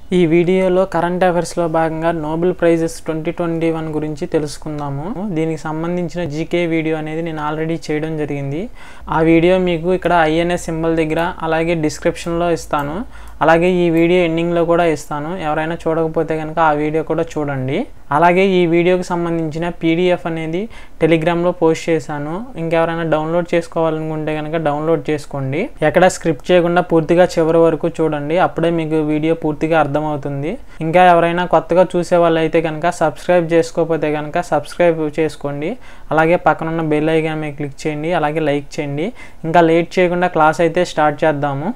ఈ వీడియోలో కరెంట్ అఫైర్స్లో భాగంగా Nobel prizes twenty twenty one గురించి తెలుసుకుందాము దీనికి సంబంధించిన జీకే వీడియో అనేది నేను ఆల్రెడీ చేయడం జరిగింది ఆ వీడియో మీకు ఇక్కడ ఐఎన్ఎస్ సింబల్ దగ్గర అలాగే డిస్క్రిప్షన్లో ఇస్తాను అలాగే ఈ వీడియో ఎండింగ్లో కూడా ఇస్తాను ఎవరైనా చూడకపోతే కనుక ఆ వీడియో కూడా చూడండి అలాగే ఈ వీడియోకి సంబంధించిన పీడిఎఫ్ అనేది టెలిగ్రామ్లో పోస్ట్ చేశాను ఇంకెవరైనా డౌన్లోడ్ చేసుకోవాలనుకుంటే కనుక డౌన్లోడ్ చేసుకోండి ఎక్కడ స్క్రిప్ట్ చేయకుండా పూర్తిగా చివరి వరకు చూడండి అప్పుడే మీకు వీడియో పూర్తిగా అర్థమవుతుంది ఇంకా ఎవరైనా కొత్తగా చూసే వాళ్ళు అయితే కనుక సబ్స్క్రైబ్ చేసుకోకపోతే కనుక సబ్స్క్రైబ్ చేసుకోండి అలాగే పక్కనున్న బెల్ ఐకాన్ మీద క్లిక్ చేయండి అలాగే లైక్ చేయండి ఇంకా లేట్ చేయకుండా క్లాస్ అయితే స్టార్ట్ చేద్దాము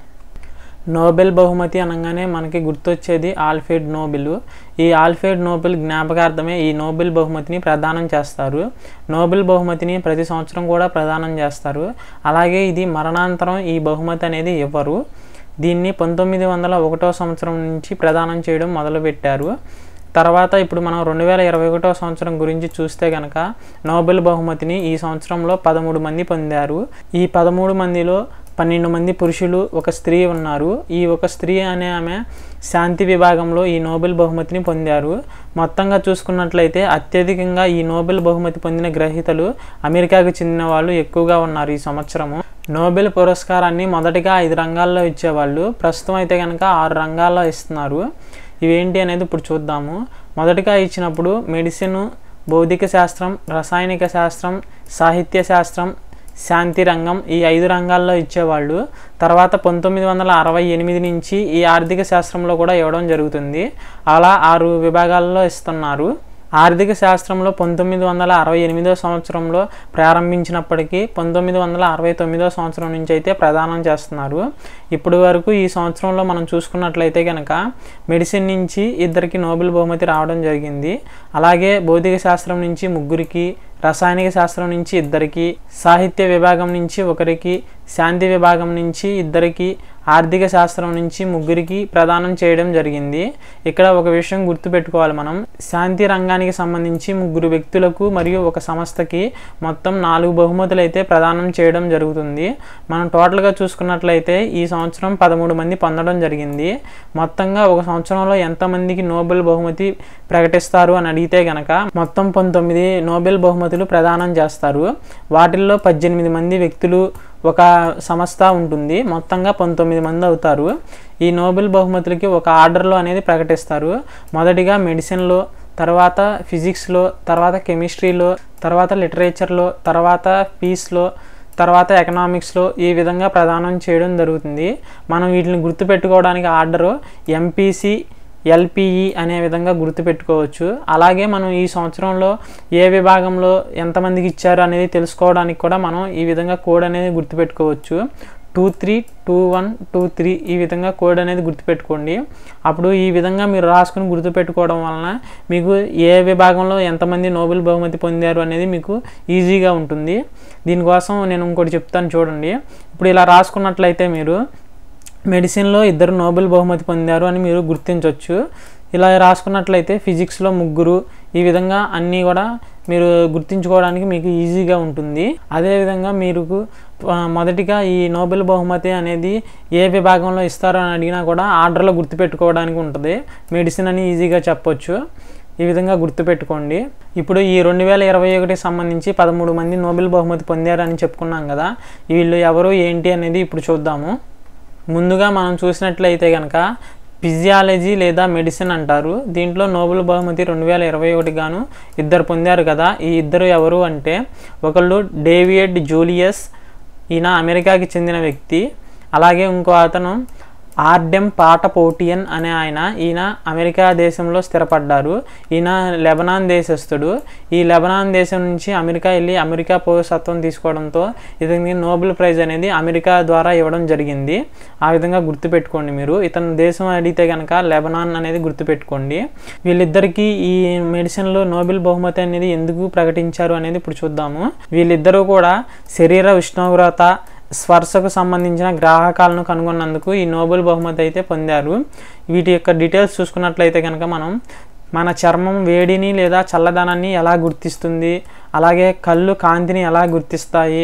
నోబెల్ బహుమతి అనగానే మనకి గుర్తొచ్చేది ఆల్ఫ్రెడ్ నోబెల్ ఈ ఆల్ఫ్రెడ్ నోబెల్ జ్ఞాపకార్థమే ఈ నోబెల్ బహుమతిని ప్రదానం చేస్తారు నోబెల్ బహుమతిని ప్రతి సంవత్సరం కూడా ప్రదానం చేస్తారు అలాగే ఇది మరణాంతరం ఈ బహుమతి అనేది ఇవ్వరు దీన్ని పంతొమ్మిది వందల ఒకటో సంవత్సరం నుంచి ప్రదానం చేయడం మొదలుపెట్టారు తర్వాత ఇప్పుడు మనం రెండు వేల ఇరవై ఒకటో సంవత్సరం గురించి చూస్తే కనుక నోబెల్ బహుమతిని ఈ సంవత్సరంలో పదమూడు మంది పొందారు ఈ పదమూడు మందిలో పన్నెండు మంది పురుషులు ఒక స్త్రీ ఉన్నారు ఈ ఒక స్త్రీ అనే ఆమె శాంతి విభాగంలో ఈ నోబెల్ బహుమతిని పొందారు మొత్తంగా చూసుకున్నట్లయితే అత్యధికంగా ఈ నోబెల్ బహుమతి పొందిన గ్రహీతలు అమెరికాకు చెందిన వాళ్ళు ఎక్కువగా ఉన్నారు ఈ సంవత్సరము నోబెల్ పురస్కారాన్ని మొదటిగా ఐదు రంగాల్లో ఇచ్చేవాళ్ళు ప్రస్తుతం అయితే కనుక ఆరు రంగాల్లో ఇస్తున్నారు ఇవేంటి అనేది ఇప్పుడు చూద్దాము మొదటిగా ఇచ్చినప్పుడు మెడిసిన్ భౌతిక శాస్త్రం రసాయనిక శాస్త్రం సాహిత్య శాస్త్రం శాంతి రంగం ఈ ఐదు రంగాల్లో ఇచ్చేవాళ్ళు తర్వాత పంతొమ్మిది వందల అరవై ఎనిమిది నుంచి ఈ ఆర్థిక శాస్త్రంలో కూడా ఇవ్వడం జరుగుతుంది అలా ఆరు విభాగాల్లో ఇస్తున్నారు ఆర్థిక శాస్త్రంలో పంతొమ్మిది వందల అరవై ఎనిమిదో సంవత్సరంలో ప్రారంభించినప్పటికీ పంతొమ్మిది వందల అరవై తొమ్మిదో సంవత్సరం నుంచి అయితే ప్రదానం చేస్తున్నారు ఇప్పటి వరకు ఈ సంవత్సరంలో మనం చూసుకున్నట్లయితే కనుక మెడిసిన్ నుంచి ఇద్దరికి నోబెల్ బహుమతి రావడం జరిగింది అలాగే భౌతిక శాస్త్రం నుంచి ముగ్గురికి రసాయనిక శాస్త్రం నుంచి ఇద్దరికి సాహిత్య విభాగం నుంచి ఒకరికి శాంతి విభాగం నుంచి ఇద్దరికి ఆర్థిక శాస్త్రం నుంచి ముగ్గురికి ప్రదానం చేయడం జరిగింది ఇక్కడ ఒక విషయం గుర్తుపెట్టుకోవాలి మనం శాంతి రంగానికి సంబంధించి ముగ్గురు వ్యక్తులకు మరియు ఒక సంస్థకి మొత్తం నాలుగు బహుమతులు అయితే ప్రదానం చేయడం జరుగుతుంది మనం టోటల్గా చూసుకున్నట్లయితే ఈ సంవత్సరం పదమూడు మంది పొందడం జరిగింది మొత్తంగా ఒక సంవత్సరంలో ఎంతమందికి నోబెల్ బహుమతి ప్రకటిస్తారు అని అడిగితే గనక మొత్తం పంతొమ్మిది నోబెల్ బహుమతులు ప్రదానం చేస్తారు వాటిల్లో పద్దెనిమిది మంది వ్యక్తులు ఒక సంస్థ ఉంటుంది మొత్తంగా పంతొమ్మిది మంది అవుతారు ఈ నోబెల్ బహుమతులకి ఒక ఆర్డర్లో అనేది ప్రకటిస్తారు మొదటిగా మెడిసిన్లో తర్వాత ఫిజిక్స్లో తర్వాత కెమిస్ట్రీలో తర్వాత లిటరేచర్లో తర్వాత పీస్లో తర్వాత ఎకనామిక్స్లో ఈ విధంగా ప్రదానం చేయడం జరుగుతుంది మనం వీటిని గుర్తుపెట్టుకోవడానికి ఆర్డరు ఎంపీసీ ఎల్పిఈ అనే విధంగా గుర్తుపెట్టుకోవచ్చు అలాగే మనం ఈ సంవత్సరంలో ఏ విభాగంలో ఎంతమందికి ఇచ్చారు అనేది తెలుసుకోవడానికి కూడా మనం ఈ విధంగా కోడ్ అనేది గుర్తుపెట్టుకోవచ్చు two three two one two three ఈ విధంగా కోడ్ అనేది గుర్తుపెట్టుకోండి అప్పుడు ఈ విధంగా మీరు రాసుకుని గుర్తుపెట్టుకోవడం వలన మీకు ఏ విభాగంలో ఎంతమంది నోబెల్ బహుమతి పొందారు అనేది మీకు ఈజీగా ఉంటుంది దీనికోసం నేను ఇంకోటి చెప్తాను చూడండి ఇప్పుడు ఇలా రాసుకున్నట్లయితే మీరు మెడిసిన్లో ఇద్దరు నోబెల్ బహుమతి పొందారు అని మీరు గుర్తించవచ్చు ఇలా రాసుకున్నట్లయితే ఫిజిక్స్లో ముగ్గురు ఈ విధంగా అన్నీ కూడా మీరు గుర్తించుకోవడానికి మీకు ఈజీగా ఉంటుంది అదేవిధంగా మీరు మొదటిగా ఈ నోబెల్ బహుమతి అనేది ఏ విభాగంలో ఇస్తారో అని అడిగినా కూడా ఆర్డర్లో గుర్తుపెట్టుకోవడానికి ఉంటుంది మెడిసిన్ అని ఈజీగా చెప్పొచ్చు ఈ విధంగా గుర్తుపెట్టుకోండి ఇప్పుడు ఈ రెండు వేల ఇరవై ఒకటికి సంబంధించి పదమూడు మంది నోబెల్ బహుమతి పొందారని చెప్పుకున్నాం కదా వీళ్ళు ఎవరు ఏంటి అనేది ఇప్పుడు చూద్దాము ముందుగా మనం చూసినట్లయితే కనుక ఫిజియాలజీ లేదా మెడిసిన్ అంటారు దీంట్లో నోబెల్ బహుమతి రెండు వేల ఇరవై ఒకటి గాను ఇద్దరు పొందారు కదా ఈ ఇద్దరు ఎవరు అంటే ఒకళ్ళు డేవిడ్ జూలియస్ ఈయన అమెరికాకి చెందిన వ్యక్తి అలాగే ఇంకో అతను ఆర్డెమ్ పాటపోటియన్ అనే ఆయన ఈయన అమెరికా దేశంలో స్థిరపడ్డారు ఈయన లెబనాన్ దేశస్థుడు ఈ లెబనాన్ దేశం నుంచి అమెరికా వెళ్ళి అమెరికా పౌరసత్వం తీసుకోవడంతో ఇతనికి నోబెల్ ప్రైజ్ అనేది అమెరికా ద్వారా ఇవ్వడం జరిగింది ఆ విధంగా గుర్తుపెట్టుకోండి మీరు ఇతని దేశం అడిగితే కనుక లెబనాన్ అనేది గుర్తుపెట్టుకోండి వీళ్ళిద్దరికీ ఈ మెడిసిన్లో నోబెల్ బహుమతి అనేది ఎందుకు ప్రకటించారు అనేది ఇప్పుడు చూద్దాము వీళ్ళిద్దరూ కూడా శరీర ఉష్ణోగ్రత స్పర్శకు సంబంధించిన గ్రాహకాలను కనుగొన్నందుకు ఈ నోబెల్ బహుమతి అయితే పొందారు వీటి యొక్క డీటెయిల్స్ చూసుకున్నట్లయితే కనుక మనం మన చర్మం వేడిని లేదా చల్లదనాన్ని ఎలా గుర్తిస్తుంది అలాగే కళ్ళు కాంతిని ఎలా గుర్తిస్తాయి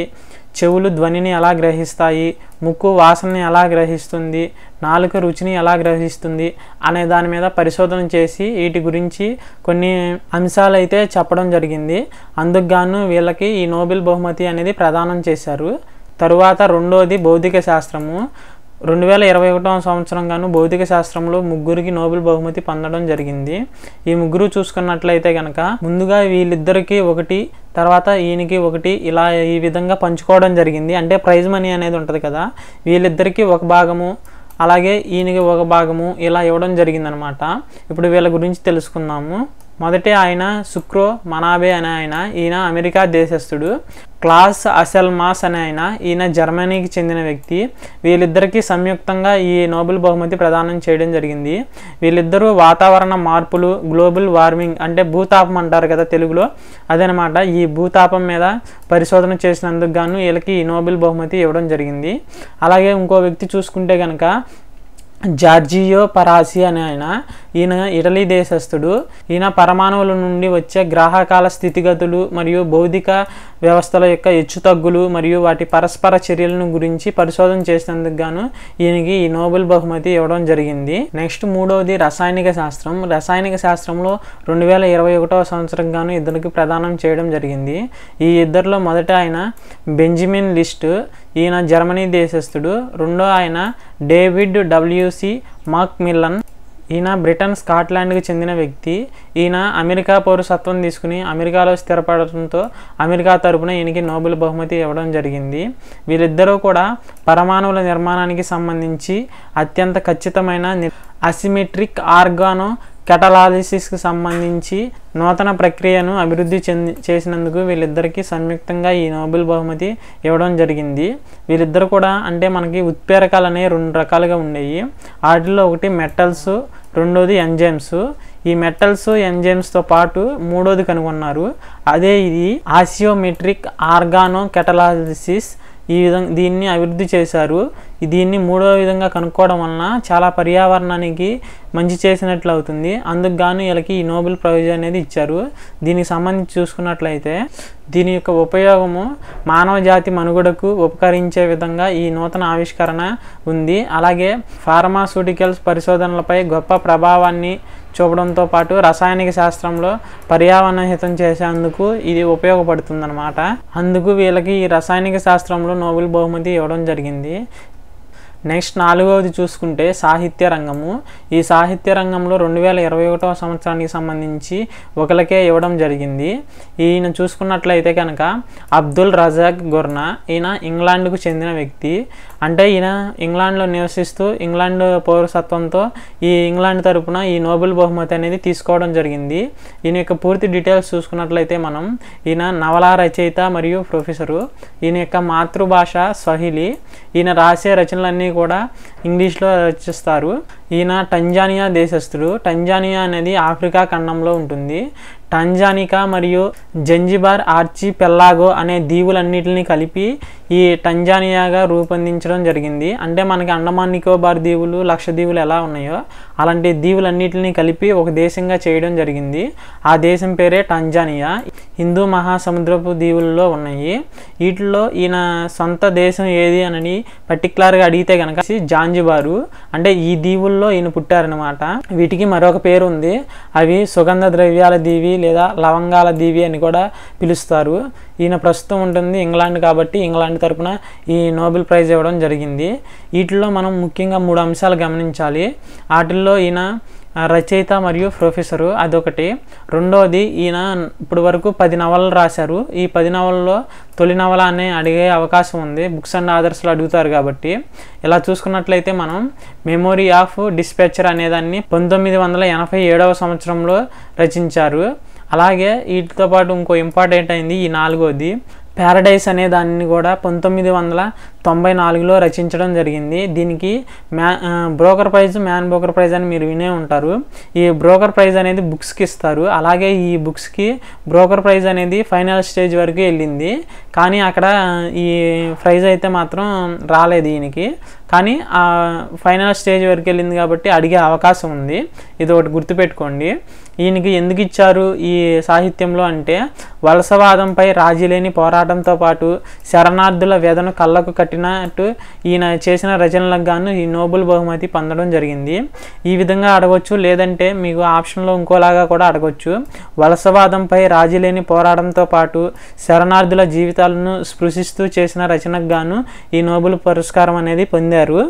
చెవులు ధ్వనిని ఎలా గ్రహిస్తాయి ముక్కు వాసనని ఎలా గ్రహిస్తుంది నాలుక రుచిని ఎలా గ్రహిస్తుంది అనే దాని మీద పరిశోధన చేసి వీటి గురించి కొన్ని అంశాలు అయితే చెప్పడం జరిగింది అందుకు గాను వీళ్ళకి ఈ నోబెల్ బహుమతి అనేది ప్రదానం చేశారు తరువాత రెండోది భౌతిక శాస్త్రము రెండు వేల ఇరవై ఒకటవ సంవత్సరం గాను భౌతిక శాస్త్రంలో ముగ్గురికి నోబెల్ బహుమతి పొందడం జరిగింది ఈ ముగ్గురు చూసుకున్నట్లయితే కనుక ముందుగా వీళ్ళిద్దరికి ఒకటి తర్వాత ఈయనకి ఒకటి ఇలా ఈ విధంగా పంచుకోవడం జరిగింది అంటే ప్రైజ్ మనీ అనేది ఉంటుంది కదా వీళ్ళిద్దరికి ఒక భాగము అలాగే ఈయనకి ఒక భాగము ఇలా ఇవ్వడం జరిగిందనమాట ఇప్పుడు వీళ్ళ గురించి తెలుసుకుందాము మొదటి ఆయన సుక్రో మనాబే అనే ఆయన ఈయన అమెరికా దేశస్థుడు క్లాస్ అసెల్మాస్ అనే ఆయన ఈయన జర్మనీకి చెందిన వ్యక్తి వీళ్ళిద్దరికీ సంయుక్తంగా ఈ నోబెల్ బహుమతి ప్రదానం చేయడం జరిగింది వీళ్ళిద్దరూ వాతావరణ మార్పులు గ్లోబల్ వార్మింగ్ అంటే భూతాపం అంటారు కదా తెలుగులో అదనమాట ఈ భూతాపం మీద పరిశోధన చేసినందుకు గాను వీళ్ళకి ఈ నోబెల్ బహుమతి ఇవ్వడం జరిగింది అలాగే ఇంకో వ్యక్తి చూసుకుంటే కనుక జార్జియో పరాసి అనే ఆయన ఈయన ఇటలీ దేశస్థుడు ఈయన పరమాణువుల నుండి వచ్చే గ్రాహకాల స్థితిగతులు మరియు భౌతిక వ్యవస్థల యొక్క హెచ్చుతగ్గులు మరియు వాటి పరస్పర చర్యలను గురించి పరిశోధన చేసినందుకు గాను ఈయనకి ఈ నోబెల్ బహుమతి ఇవ్వడం జరిగింది నెక్స్ట్ మూడవది రసాయనిక శాస్త్రం రసాయనిక శాస్త్రంలో రెండు వేల ఇరవై ఒకటవ సంవత్సరం గాను ఇద్దరికి ప్రదానం చేయడం జరిగింది ఈ ఇద్దరిలో మొదట ఆయన బెంజమిన్ లిస్ట్ ఈయన జర్మనీ దేశస్థుడు రెండో ఆయన డేవిడ్ డబ్ల్యూసి మాక్ మిల్లన్ ఈయన బ్రిటన్ స్కాట్లాండ్కి చెందిన వ్యక్తి ఈయన అమెరికా పౌరసత్వం తీసుకుని అమెరికాలో స్థిరపడటంతో అమెరికా తరపున ఈయనకి నోబెల్ బహుమతి ఇవ్వడం జరిగింది వీళ్ళిద్దరూ కూడా పరమాణువుల నిర్మాణానికి సంబంధించి అత్యంత ఖచ్చితమైన అసిమెట్రిక్ ఆర్గానో కెటలాలిసిస్కి సంబంధించి నూతన ప్రక్రియను అభివృద్ధి చెంది చేసినందుకు వీళ్ళిద్దరికీ సంయుక్తంగా ఈ నోబెల్ బహుమతి ఇవ్వడం జరిగింది వీళ్ళిద్దరు కూడా అంటే మనకి ఉత్ప్రేరకాలు అనేవి రెండు రకాలుగా ఉండేవి వాటిల్లో ఒకటి మెటల్స్ రెండోది ఎంజైమ్స్ ఈ మెటల్స్ ఎంజైమ్స్తో పాటు మూడోది కనుగొన్నారు అదే ఇది ఆసియోమెట్రిక్ ఆర్గానో కెటలాలిసిస్ ఈ విధంగా దీన్ని అభివృద్ధి చేశారు దీన్ని మూడో విధంగా కనుక్కోవడం వలన చాలా పర్యావరణానికి మంచి చేసినట్లు అవుతుంది అందుకు గాను వీళ్ళకి ఈ నోబెల్ ప్రైజ్ అనేది ఇచ్చారు దీనికి సంబంధించి చూసుకున్నట్లయితే దీని యొక్క ఉపయోగము మానవ జాతి మనుగడకు ఉపకరించే విధంగా ఈ నూతన ఆవిష్కరణ ఉంది అలాగే ఫార్మాస్యూటికల్స్ పరిశోధనలపై గొప్ప ప్రభావాన్ని చూపడంతో పాటు రసాయనిక శాస్త్రంలో పర్యావరణ హితం చేసేందుకు ఇది ఉపయోగపడుతుందన్నమాట అందుకు వీళ్ళకి ఈ రసాయనిక శాస్త్రంలో నోబెల్ బహుమతి ఇవ్వడం జరిగింది నెక్స్ట్ నాలుగవది చూసుకుంటే సాహిత్య రంగము ఈ సాహిత్య రంగంలో రెండు వేల ఇరవై ఒకటవ సంవత్సరానికి సంబంధించి ఒకరికే ఇవ్వడం జరిగింది ఈయన చూసుకున్నట్లయితే కనుక అబ్దుల్ రజాక్ గుర్నా ఈయన ఇంగ్లాండ్కు చెందిన వ్యక్తి అంటే ఈయన ఇంగ్లాండ్లో నివసిస్తూ ఇంగ్లాండ్ పౌరసత్వంతో ఈ ఇంగ్లాండ్ తరపున ఈ నోబెల్ బహుమతి అనేది తీసుకోవడం జరిగింది ఈయన యొక్క పూర్తి డీటెయిల్స్ చూసుకున్నట్లయితే మనం ఈయన నవలా రచయిత మరియు ప్రొఫెసరు ఈయన యొక్క మాతృభాష స్వహిలి ఈయన రాసే రచనలన్నీ కూడా ఇంగ్లీష్లో రచిస్తారు ఈయన టంజానియా దేశస్థుడు టంజానియా అనేది ఆఫ్రికా ఖండంలో ఉంటుంది టంజానికా మరియు జంజిబార్ ఆర్చి పెల్లాగో అనే దీవులన్నిటిని కలిపి ఈ టంజానియాగా రూపొందించడం జరిగింది అంటే మనకి అండమాన్ నికోబార్ దీవులు లక్షద్వీపులు ఎలా ఉన్నాయో అలాంటి దీవులన్నిటిని కలిపి ఒక దేశంగా చేయడం జరిగింది ఆ దేశం పేరే టంజానియా హిందూ మహాసముద్రపు దీవుల్లో ఉన్నాయి వీటిలో ఈయన సొంత దేశం ఏది అని పర్టికులర్గా అడిగితే కనుక జాంజిబారు అంటే ఈ దీవుల్లో ఈయన పుట్టారనమాట వీటికి మరొక పేరు ఉంది అవి సుగంధ ద్రవ్యాల దీవి లేదా లవంగాల దీవి అని కూడా పిలుస్తారు ఈయన ప్రస్తుతం ఉంటుంది ఇంగ్లాండ్ కాబట్టి ఇంగ్లాండ్ తరపున ఈ నోబెల్ ప్రైజ్ ఇవ్వడం జరిగింది వీటిల్లో మనం ముఖ్యంగా మూడు అంశాలు గమనించాలి వాటిల్లో ఈయన రచయిత మరియు ప్రొఫెసరు అదొకటి రెండోది ఈయన ఇప్పటి వరకు పది నవలలు రాశారు ఈ పది నవలలో తొలి నవల అనే అడిగే అవకాశం ఉంది బుక్స్ అండ్ ఆదర్స్లో అడుగుతారు కాబట్టి ఇలా చూసుకున్నట్లయితే మనం మెమొరీ ఆఫ్ డిస్పాచర్ అనేదాన్ని పంతొమ్మిది వందల ఎనభై ఏడవ సంవత్సరంలో రచించారు అలాగే వీటితో పాటు ఇంకో ఇంపార్టెంట్ అయింది ఈ నాలుగోది ప్యారడైస్ అనే దాన్ని కూడా పంతొమ్మిది వందల తొంభై నాలుగులో రచించడం జరిగింది దీనికి మ్యా ఆ, Booker prize man Booker prize అని మీరు వినే ఉంటారు ఈ బ్రోకర్ ప్రైజ్ అనేది బుక్స్కి ఇస్తారు అలాగే ఈ బుక్స్కి బ్రోకర్ ప్రైజ్ అనేది ఫైనల్ స్టేజ్ వరకు వెళ్ళింది కానీ అక్కడ ఈ ప్రైజ్ అయితే మాత్రం రాలేదు ఈయనకి కానీ ఆ ఫైనల్ స్టేజ్ వరకు వెళ్ళింది కాబట్టి అడిగే అవకాశం ఉంది ఇది ఒకటి గుర్తుపెట్టుకోండి ఈయనకి ఎందుకు ఇచ్చారు ఈ సాహిత్యంలో అంటే వలసవాదంపై రాజీ లేని పోరాటంతో పాటు శరణార్థుల వేదన కళ్ళకు కట్టినట్టు ఈయన చేసిన రచనలకు గాను ఈ నోబెల్ బహుమతి పొందడం జరిగింది ఈ విధంగా అడగొచ్చు లేదంటే మీకు ఆప్షన్లో ఇంకోలాగా కూడా అడగొచ్చు వలసవాదంపై రాజీ లేని పోరాటంతో పాటు శరణార్థుల జీవితాలను స్పృశిస్తూ చేసిన రచనకు గాను ఈ నోబెల్ పురస్కారం అనేది పొందారు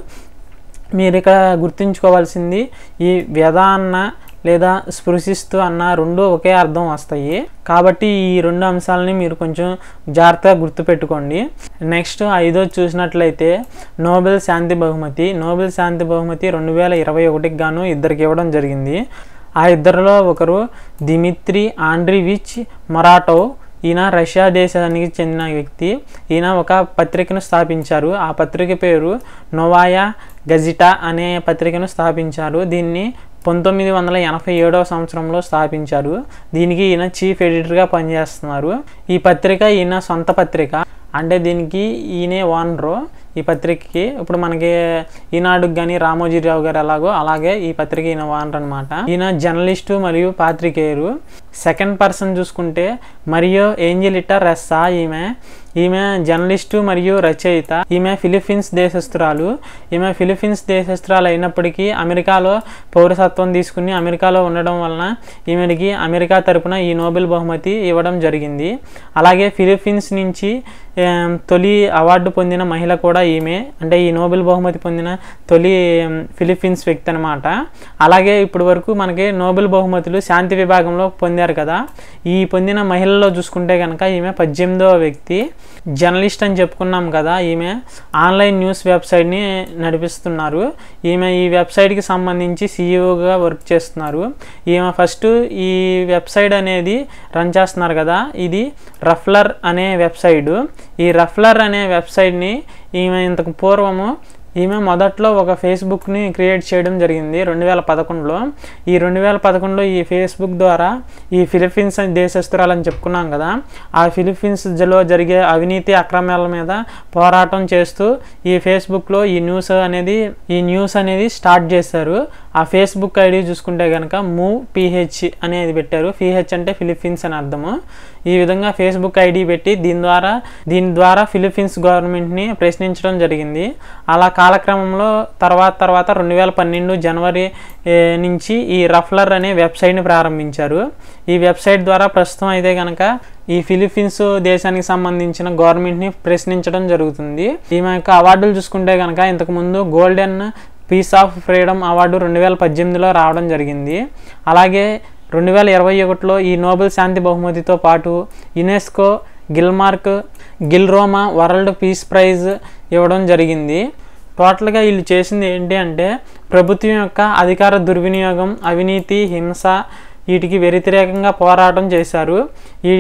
మీరు ఇక్కడ గుర్తుంచుకోవాల్సింది ఈ వ్యధ అన్న లేదా స్పృశిస్తూ అన్న రెండు ఒకే అర్థం వస్తాయి కాబట్టి ఈ రెండు అంశాలని మీరు కొంచెం జాగ్రత్తగా గుర్తుపెట్టుకోండి నెక్స్ట్ ఐదో చూసినట్లయితే నోబెల్ శాంతి బహుమతి నోబెల్ శాంతి బహుమతి రెండు వేల ఇరవై ఒకటికి గాను ఇద్దరికి ఇవ్వడం జరిగింది ఆ ఇద్దరిలో ఒకరు దిమిత్రి ఆండ్రివిచ్ మొరాటో ఈయన రష్యా దేశానికి చెందిన వ్యక్తి ఈయన ఒక పత్రికను స్థాపించారు ఆ పత్రిక పేరు నోవాయా గజిటా అనే పత్రికను స్థాపించారు దీన్ని పంతొమ్మిది వందల ఎనభై ఏడవ సంవత్సరంలో స్థాపించారు దీనికి ఈయన చీఫ్ ఎడిటర్గా పనిచేస్తున్నారు ఈ పత్రిక ఈయన సొంత పత్రిక అంటే దీనికి ఈయనే ఓనరు ఈ పత్రికకి ఇప్పుడు మనకి ఈనాడుకి కానీ రామోజీరావు గారు ఎలాగో అలాగే ఈ పత్రిక ఈయన ఓనర్ అనమాట ఈయన జర్నలిస్టు మరియు పాత్రికేయురు సెకండ్ పర్సన్ చూసుకుంటే మరియు ఏంజలిటా రెస్సా ఈమె ఈమె జర్నలిస్టు మరియు రచయిత ఈమె ఫిలిప్పీన్స్ దేశస్తురాలు ఈమె ఫిలిప్పీన్స్ దేశస్తురాలు అయినప్పటికీ అమెరికాలో పౌరసత్వం తీసుకుని అమెరికాలో ఉండడం వలన ఈమెకి అమెరికా తరపున ఈ నోబెల్ బహుమతి ఇవ్వడం జరిగింది అలాగే ఫిలిప్పీన్స్ నుంచి ఏం, తొలి అవార్డు పొందిన మహిళ కూడా ఈమె అంటే ఈ నోబెల్ బహుమతి పొందిన తొలి ఏం, ఫిలిప్పీన్స్ వ్యక్తి అనమాట అలాగే ఇప్పటి వరకు మనకి నోబెల్ బహుమతులు శాంతి విభాగంలో పొందారు కదా ఈ పొందిన మహిళల్లో చూసుకుంటే కనుక ఈమె పద్దెనిమిదవ వ్యక్తి జర్నలిస్ట్ అని చెప్పుకున్నాం కదా ఈమె ఆన్లైన్ న్యూస్ వెబ్సైట్ని నడిపిస్తున్నారు ఈమె ఈ వెబ్సైట్కి సంబంధించి సీఈఓగా వర్క్ చేస్తున్నారు ఈమె ఫస్ట్ ఈ వెబ్సైట్ అనేది రన్ చేస్తున్నారు కదా ఇది రఫ్లర్ అనే వెబ్సైట్ ఈ రఫ్లర్ అనే వెబ్సైట్ని ఈమె ఇంతకు పూర్వము ఈమె మొదట్లో ఒక ఫేస్బుక్ని క్రియేట్ చేయడం జరిగింది రెండు వేల పదకొండులో ఈ రెండు వేల పదకొండులో ఈ ఫేస్బుక్ ద్వారా ఈ ఫిలిప్పీన్స్ దేశస్తురాలని చెప్పుకున్నాం కదా ఆ ఫిలిప్పీన్స్లో జరిగే అవినీతి అక్రమాల మీద పోరాటం చేస్తూ ఈ ఫేస్బుక్లో ఈ న్యూస్ అనేది ఈ న్యూస్ అనేది స్టార్ట్ చేశారు ఆ ఫేస్బుక్ ఐడి చూసుకుంటే కనుక మూవ్ పిహెచ్ అనేది పెట్టారు పిహెచ్ అంటే ఫిలిప్పీన్స్ అని అర్థము ఈ విధంగా ఫేస్బుక్ ఐడి పెట్టి దీని ద్వారా దీని ద్వారా ఫిలిప్పీన్స్ గవర్నమెంట్ని ప్రశ్నించడం జరిగింది అలా కాలక్రమంలో తర్వాత తర్వాత రెండు వేల పన్నెండు జనవరి ఏ, నుంచి ఈ రఫ్లర్ అనే వెబ్సైట్ని ప్రారంభించారు ఈ వెబ్సైట్ ద్వారా ప్రస్తుతం అయితే కనుక ఈ ఫిలిప్పీన్స్ దేశానికి సంబంధించిన గవర్నమెంట్ని ప్రశ్నించడం జరుగుతుంది ఈమె యొక్క అవార్డులు చూసుకుంటే కనుక ఇంతకుముందు golden peace of freedom award రెండు వేల పద్దెనిమిదిలో రావడం జరిగింది అలాగే రెండు వేల ఇరవై ఒకటిలో ఈ నోబెల్ శాంతి బహుమతితో పాటు యునెస్కో గిల్మార్క్ గిల్రోమా వరల్డ్ పీస్ ప్రైజ్ ఇవ్వడం జరిగింది టోటల్గా వీళ్ళు చేసింది ఏంటి అంటే ప్రభుత్వం యొక్క అధికార దుర్వినియోగం అవినీతి హింస వీటికి వ్యతిరేకంగా పోరాటం చేశారు ఈ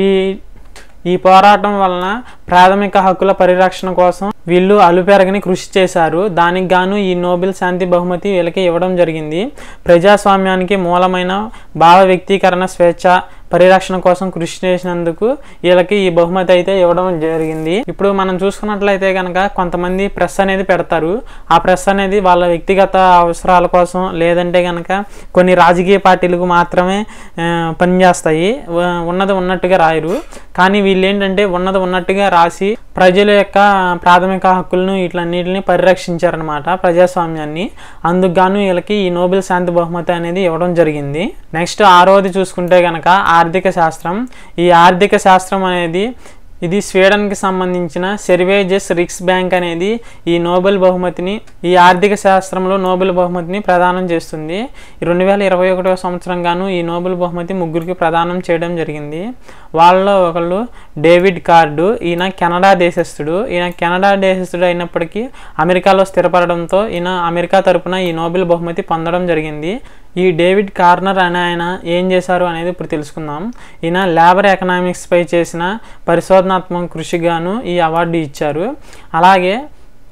ఈ పోరాటం వలన ప్రాథమిక హక్కుల పరిరక్షణ కోసం వీళ్ళు అలుపెరగని కృషి చేశారు దానికి గాను ఈ నోబెల్ శాంతి బహుమతి వీళ్ళకి ఇవ్వడం జరిగింది ప్రజాస్వామ్యానికి మూలమైన భావ వ్యక్తీకరణ స్వేచ్ఛ పరిరక్షణ కోసం కృషి చేసినందుకు వీళ్ళకి ఈ బహుమతి అయితే ఇవ్వడం జరిగింది ఇప్పుడు మనం చూసుకున్నట్లయితే కనుక కొంతమంది ప్రెస్ అనేది పెడతారు ఆ ప్రెస్ అనేది వాళ్ళ వ్యక్తిగత అవసరాల కోసం లేదంటే కనుక కొన్ని రాజకీయ పార్టీలకు మాత్రమే ఆ, పనిచేస్తాయి వ- ఉన్నది ఉన్నట్టుగా రాయరు కానీ వీళ్ళు ఏంటంటే ఉన్నది ఉన్నట్టుగా రాసి ప్రజల యొక్క ప్రాథమిక హక్కులను వీటిలన్నిటిని పరిరక్షించారనమాట ప్రజాస్వామ్యాన్ని అందుకు గాను వీళ్ళకి ఈ నోబెల్ శాంతి బహుమతి అనేది ఇవ్వడం జరిగింది నెక్స్ట్ ఆరోది చూసుకుంటే కనుక ఆర్థిక శాస్త్రం ఈ ఆర్థిక శాస్త్రం అనేది ఇది స్వీడన్కి సంబంధించిన సెర్వేజెస్ రిక్స్ బ్యాంక్ అనేది ఈ నోబెల్ బహుమతిని ఈ ఆర్థిక శాస్త్రంలో నోబెల్ బహుమతిని ప్రదానం చేస్తుంది రెండు వేల ఇరవై ఒకటవ సంవత్సరం గాను ఈ నోబెల్ బహుమతి ముగ్గురికి ప్రదానం చేయడం జరిగింది వాళ్ళలో ఒకళ్ళు డేవిడ్ కార్డు ఈయన కెనడా దేశస్థుడు ఈయన కెనడా దేశస్థుడు అయినప్పటికీ అమెరికాలో స్థిరపడడంతో ఈయన అమెరికా తరపున ఈ నోబెల్ బహుమతి పొందడం జరిగింది ఈ డేవిడ్ కార్నర్ అనే ఆయన ఏం చేశారు అనేది ఇప్పుడు తెలుసుకుందాం ఈయన లేబర్ ఎకనామిక్స్పై చేసిన పరిశోధనాత్మక కృషిగాను ఈ అవార్డు ఇచ్చారు అలాగే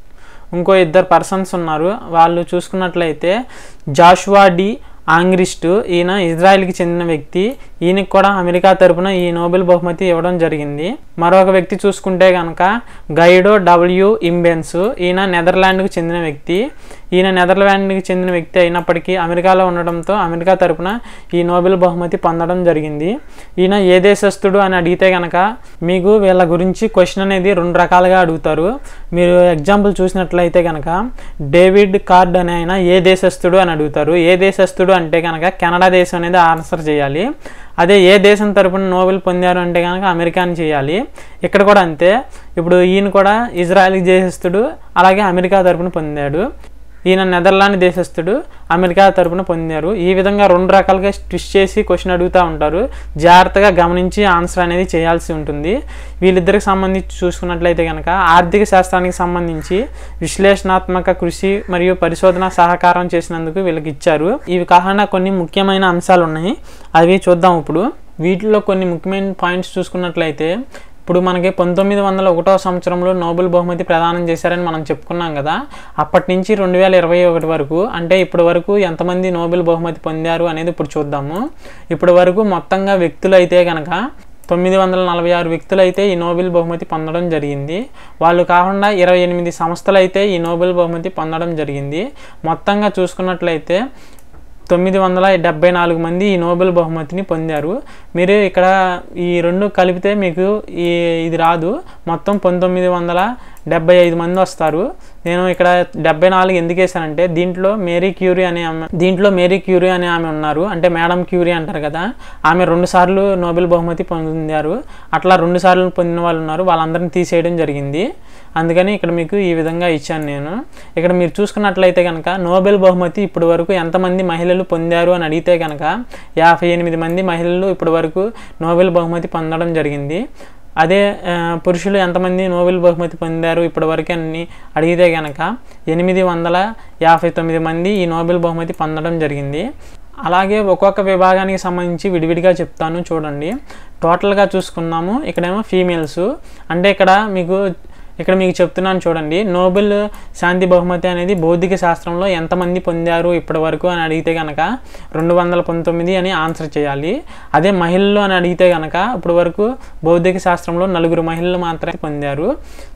ఇంకో ఇద్దరు పర్సన్స్ ఉన్నారు వాళ్ళు చూసుకున్నట్లయితే జాషువా డి ఆంగ్రిస్ట్ ఈయన ఇజ్రాయెల్కి చెందిన వ్యక్తి ఈయనకి కూడా అమెరికా తరపున ఈ నోబెల్ బహుమతి ఇవ్వడం జరిగింది మరొక వ్యక్తి చూసుకుంటే కనుక గైడో డబ్ల్యూ ఇంబెన్స్ ఈయన నెదర్లాండ్కు చెందిన వ్యక్తి ఈయన నెదర్లాండ్కి చెందిన వ్యక్తి అయినప్పటికీ అమెరికాలో ఉండడంతో అమెరికా తరపున ఈ నోబెల్ బహుమతి పొందడం జరిగింది ఈయన ఏ దేశస్థుడు అని అడిగితే కనుక మీకు వీళ్ళ గురించి క్వశ్చన్ అనేది రెండు రకాలుగా అడుగుతారు మీరు ఎగ్జాంపుల్ చూసినట్లయితే కనుక డేవిడ్ కార్డ్ అనే ఆయన ఏ దేశస్థుడు అని అడుగుతారు ఏ దేశస్థుడు అంటే కనుక కెనడా దేశం అనేది ఆన్సర్ చేయాలి అదే ఏ దేశం తరపున నోబెల్ పొందారు అంటే కనుక అమెరికాని చేయాలి ఇక్కడ కూడా అంతే ఇప్పుడు ఈయన కూడా ఇజ్రాయెల్ దేశస్థుడు అలాగే అమెరికా తరపున పొందాడు ఈయన నెదర్లాండ్ దేశస్థుడు అమెరికా తరపున పొందారు ఈ విధంగా రెండు రకాలుగా ట్విస్ట్ చేసి క్వశ్చన్ అడుగుతూ ఉంటారు జాగ్రత్తగా గమనించి ఆన్సర్ అనేది చేయాల్సి ఉంటుంది వీళ్ళిద్దరికి సంబంధించి చూసుకున్నట్లయితే కనుక ఆర్థిక శాస్త్రానికి సంబంధించి విశ్లేషణాత్మక కృషి మరియు పరిశోధన సహకారం చేసినందుకు వీళ్ళకి ఇచ్చారు ఇవి కాకుండా కొన్ని ముఖ్యమైన అంశాలు ఉన్నాయి అవి చూద్దాం ఇప్పుడు వీటిలో కొన్ని ముఖ్యమైన పాయింట్స్ చూసుకున్నట్లయితే ఇప్పుడు మనకి పంతొమ్మిది వందల ఒకటో సంవత్సరంలో నోబెల్ బహుమతి ప్రదానం చేశారని మనం చెప్పుకున్నాం కదా అప్పటి నుంచి రెండు వేల ఇరవై ఒకటి వరకు అంటే ఇప్పటి వరకు ఎంతమంది నోబెల్ బహుమతి పొందారు అనేది ఇప్పుడు చూద్దాము ఇప్పటి వరకు మొత్తంగా వ్యక్తులు అయితే కనుక తొమ్మిది వందల నలభై ఆరు వ్యక్తులు అయితే ఈ నోబెల్ బహుమతి పొందడం జరిగింది వాళ్ళు కాకుండా ఇరవై ఎనిమిది సంస్థలు అయితే ఈ నోబెల్ బహుమతి పొందడం జరిగింది మొత్తంగా చూసుకున్నట్లయితే తొమ్మిది వందల డెబ్బై నాలుగు మంది ఈ నోబెల్ బహుమతిని పొందారు మీరు ఇక్కడ ఈ రెండు కలిపితే మీకు ఈ ఇది రాదు మొత్తం పంతొమ్మిది వందల డెబ్బై ఐదు మంది వస్తారు నేను ఇక్కడ డెబ్బై నాలుగు ఎందుకు వేసానంటే దీంట్లో మేరీ క్యూరీ అనే ఆమె దీంట్లో మేరీ క్యూరీ అనే ఆమె ఉన్నారు అంటే మేడం క్యూరీ అంటారు కదా ఆమె రెండు సార్లు నోబెల్ బహుమతి పొందారు అట్లా రెండు సార్లు పొందిన వాళ్ళు ఉన్నారు వాళ్ళందరిని తీసేయడం జరిగింది అందుకని ఇక్కడ మీకు ఈ విధంగా ఇచ్చాను నేను ఇక్కడ మీరు చూసుకున్నట్లయితే కనుక నోబెల్ బహుమతి ఇప్పటి వరకు ఎంతమంది మహిళలు పొందారు అని అడిగితే కనుక యాభై ఎనిమిది మంది మహిళలు ఇప్పటి వరకు నోబెల్ బహుమతి పొందడం జరిగింది అదే ఆ, పురుషులు ఎంతమంది నోబెల్ బహుమతి పొందారు ఇప్పటి వరకు అని అడిగితే కనుక ఎనిమిది వందల యాభై తొమ్మిది మంది ఈ నోబెల్ బహుమతి పొందడం జరిగింది అలాగే ఒక్కొక్క విభాగానికి సంబంధించి విడివిడిగా చెప్తాను చూడండి టోటల్గా చూసుకున్నాము ఇక్కడేమో ఫీమేల్స్ అంటే ఇక్కడ మీకు ఇక్కడ మీకు చెప్తున్నాను చూడండి నోబెల్ శాంతి బహుమతి అనేది భౌతిక శాస్త్రంలో ఎంతమంది పొందారు ఇప్పటి వరకు అని అడిగితే కనుక రెండు వందల పంతొమ్మిది అని ఆన్సర్ చేయాలి అదే మహిళలు అని అడిగితే కనుక ఇప్పటి వరకు భౌతిక శాస్త్రంలో నలుగురు మహిళలు మాత్రమే పొందారు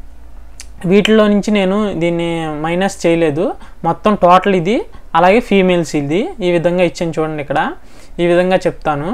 వీటిలో నుంచి నేను దీన్ని మైనస్ చేయలేదు మొత్తం టోటల్ ఇది అలాగే ఫీమేల్స్ ఇది ఈ విధంగా ఇచ్చాను చూడండి ఇక్కడ ఈ విధంగా చెప్తాను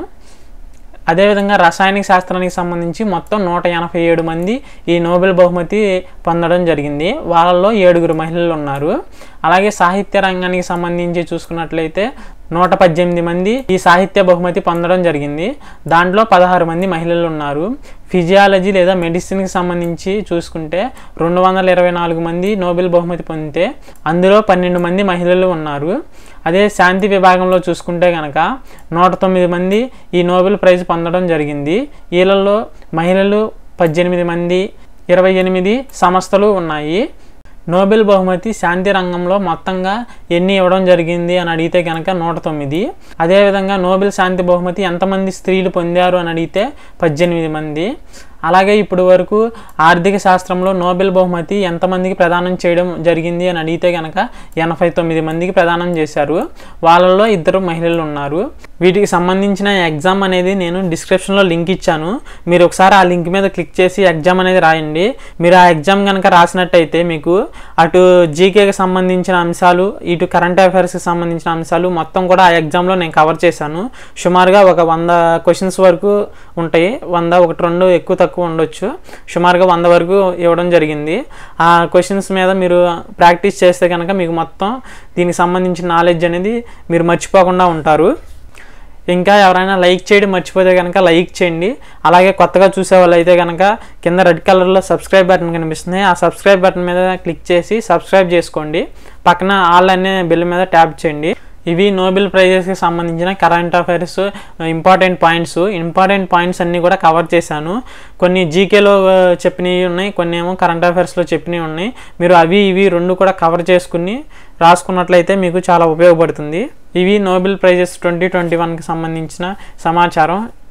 అదేవిధంగా రసాయనిక శాస్త్రానికి సంబంధించి మొత్తం నూట ఎనభై ఏడు మంది ఈ నోబెల్ బహుమతి పొందడం జరిగింది వాళ్ళలో ఏడుగురు మహిళలు ఉన్నారు అలాగే సాహిత్య రంగానికి సంబంధించి చూసుకున్నట్లయితే నూట పద్దెనిమిది మంది ఈ సాహిత్య బహుమతి పొందడం జరిగింది దాంట్లో పదహారు మంది మహిళలు ఉన్నారు ఫిజియాలజీ లేదా మెడిసిన్కి సంబంధించి చూసుకుంటే రెండు వందల ఇరవై నాలుగు మంది నోబెల్ బహుమతి పొందితే అందులో పన్నెండు మంది మహిళలు ఉన్నారు అదే శాంతి విభాగంలో చూసుకుంటే కనుక నూట తొమ్మిది మంది ఈ నోబెల్ ప్రైజ్ పొందడం జరిగింది వీళ్ళల్లో మహిళలు పద్దెనిమిది మంది ఇరవై ఎనిమిది సంస్థలు ఉన్నాయి నోబెల్ బహుమతి శాంతి రంగంలో మొత్తంగా ఎన్ని ఇవ్వడం జరిగింది అని అడిగితే కనుక నూట తొమ్మిది అదేవిధంగా నోబెల్ శాంతి బహుమతి ఎంతమంది స్త్రీలు పొందారు అని అడిగితే పద్దెనిమిది మంది అలాగే ఇప్పుడు వరకు ఆర్థిక శాస్త్రంలో నోబెల్ బహుమతి ఎంతమందికి ప్రదానం చేయడం జరిగింది అని అడిగితే కనుక ఎనభై తొమ్మిది మందికి ప్రదానం చేశారు వాళ్ళలో ఇద్దరు మహిళలు ఉన్నారు వీటికి సంబంధించిన ఎగ్జామ్ అనేది నేను డిస్క్రిప్షన్లో లింక్ ఇచ్చాను మీరు ఒకసారి ఆ లింక్ మీద క్లిక్ చేసి ఎగ్జామ్ అనేది రాయండి మీరు ఆ ఎగ్జామ్ కనుక రాసినట్టయితే మీకు అటు జీకేకి సంబంధించిన అంశాలు ఇటు కరెంట్ అఫైర్స్కి సంబంధించిన అంశాలు మొత్తం కూడా ఆ ఎగ్జామ్లో నేను కవర్ చేశాను సుమారుగా ఒక వంద క్వశ్చన్స్ వరకు ఉంటాయి వంద ఒకటి రెండు ఎక్కువ తక్కువ ఉండొచ్చు సుమారుగా వంద వరకు ఇవ్వడం జరిగింది ఆ క్వశ్చన్స్ మీద మీరు ప్రాక్టీస్ చేస్తే కనుక మీకు మొత్తం దీనికి సంబంధించిన నాలెడ్జ్ అనేది మీరు మర్చిపోకుండా ఉంటారు ఇంకా ఎవరైనా లైక్ చేయడం మర్చిపోతే కనుక లైక్ చేయండి అలాగే కొత్తగా చూసే వాళ్ళు అయితే కనుక కింద రెడ్ కలర్లో సబ్స్క్రైబ్ బటన్ కనిపిస్తుంది ఆ సబ్స్క్రైబ్ బటన్ మీద క్లిక్ చేసి సబ్స్క్రైబ్ చేసుకోండి పక్కన ఆల్ అనే బెల్ మీద ట్యాప్ చేయండి ఇవి నోబెల్ ప్రైజెస్కి సంబంధించిన current affairs important points important points అన్నీ కూడా కవర్ చేశాను కొన్ని జీకేలో చెప్పినవి ఉన్నాయి కొన్ని ఏమో కరెంట్ అఫైర్స్లో చెప్పినవి ఉన్నాయి మీరు అవి ఇవి రెండు కూడా కవర్ చేసుకుని రాసుకున్నట్లయితే మీకు చాలా ఉపయోగపడుతుంది ఇవి నోబెల్ ప్రైజెస్ ట్వంటీ ట్వంటీ వన్కి సంబంధించిన సమాచారం